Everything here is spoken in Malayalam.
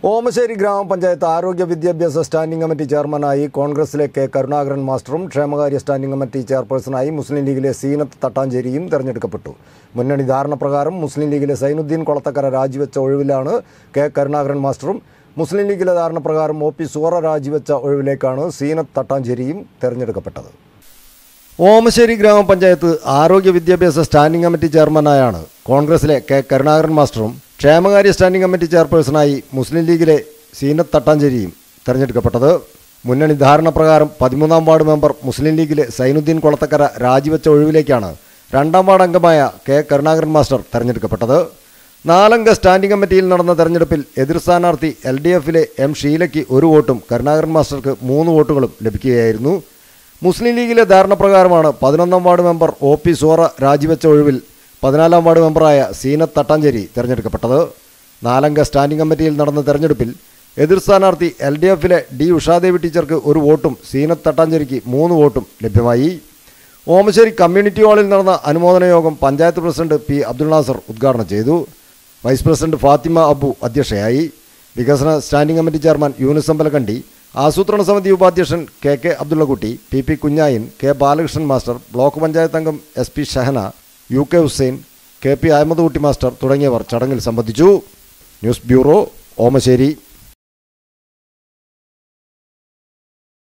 ഓമശ്ശേരി ഗ്രാമപഞ്ചായത്ത് ആരോഗ്യ വിദ്യാഭ്യാസ സ്റ്റാൻഡിംഗ് കമ്മിറ്റി ചെയർമാനായി കോൺഗ്രസിലെ കെ കരുണാകരൻ മാസ്റ്ററും ക്ഷേമകാര്യ സ്റ്റാൻഡിംഗ് കമ്മിറ്റി ചെയർപേഴ്സണായി മുസ്ലിം ലീഗിലെ സീനത്ത് തട്ടാഞ്ചേരിയും തെരഞ്ഞെടുക്കപ്പെട്ടു മുന്നണി ധാരണ പ്രകാരം മുസ്ലിം ലീഗിലെ സൈനുദ്ദീൻ കൊളത്തക്കര രാജിവെച്ച ഒഴിവിലാണ് കെ കരുണാകരൻ മാസ്റ്ററും മുസ്ലിം ലീഗിലെ ധാരണ പ്രകാരം ഒ പി സൂറ രാജിവെച്ച ഒഴിവിലേക്കാണ് സീനത്ത് തട്ടാഞ്ചേരിയും തെരഞ്ഞെടുക്കപ്പെട്ടത് ഓമശ്ശേരി ഗ്രാമപഞ്ചായത്ത് ആരോഗ്യ വിദ്യാഭ്യാസ സ്റ്റാൻഡിംഗ് കമ്മിറ്റി ചെയർമാനായാണ് കോൺഗ്രസിലെ കെ കരുണാകരൻ മാസ്റ്ററും ക്ഷേമകാര്യ സ്റ്റാൻഡിംഗ് കമ്മിറ്റി ചെയർപേഴ്സണായി മുസ്ലിം ലീഗിലെ സീനത്ത് തട്ടാഞ്ചേരിയും തെരഞ്ഞെടുക്കപ്പെട്ടത് മുന്നണി ധാരണ പ്രകാരം പതിമൂന്നാം വാർഡ് മെമ്പർ മുസ്ലിം ലീഗിലെ സൈനുദ്ദീൻ കൊളത്തക്കര രാജിവെച്ച ഒഴിവിലേക്കാണ് രണ്ടാം വാർഡ് അംഗമായ കെ കരുണാകരൻ മാസ്റ്റർ തെരഞ്ഞെടുക്കപ്പെട്ടത് നാലംഗ സ്റ്റാൻഡിംഗ് കമ്മിറ്റിയിൽ നടന്ന തെരഞ്ഞെടുപ്പിൽ എതിർ സ്ഥാനാർത്ഥി എൽ ഡി എഫിലെ എം ഷീലയ്ക്ക് ഒരു വോട്ടും കരുണാകരൻ മാസ്റ്റർക്ക് മൂന്ന് വോട്ടുകളും ലഭിക്കുകയായിരുന്നു മുസ്ലിം ലീഗിലെ ധാരണ പ്രകാരമാണ് പതിനൊന്നാം ward member O P Sora രാജിവെച്ച ഒഴിവിൽ പതിനാലാം വാർഡ് മെമ്പറായ സീനത്ത് തട്ടാഞ്ചേരി തെരഞ്ഞെടുക്കപ്പെട്ടത് നാലംഗ സ്റ്റാൻഡിംഗ് കമ്മിറ്റിയിൽ നടന്ന തെരഞ്ഞെടുപ്പിൽ എതിർ സ്ഥാനാർത്ഥി എൽ ഡി എഫിലെ ഡി ഉഷാദേവി ടീച്ചർക്ക് ഒരു വോട്ടും സീനത്ത് തട്ടാഞ്ചേരിക്ക് മൂന്ന് വോട്ടും ലഭ്യമായി ഓമശ്ശേരി കമ്മ്യൂണിറ്റി ഹാളിൽ നടന്ന അനുമോദന യോഗം പഞ്ചായത്ത് പ്രസിഡന്റ് പി അബ്ദുൽ നാസർ ഉദ്ഘാടനം ചെയ്തു വൈസ് പ്രസിഡന്റ് ഫാത്തിമ അബു അധ്യക്ഷയായി വികസന standing committee chairman Yunus Ambalakandi ആസൂത്രണ സമിതി ഉപാധ്യക്ഷൻ K K Abdullakutty P P Kunhayin K Balakrishnan master block panchayat അംഗം S P Shahana U K Hussain K P Ahammed Kutty master തുടങ്ങിയവർ ചടങ്ങിൽ സംബന്ധിച്ചു ന്യൂസ് ബ്യൂറോ ഓമശ്ശേരി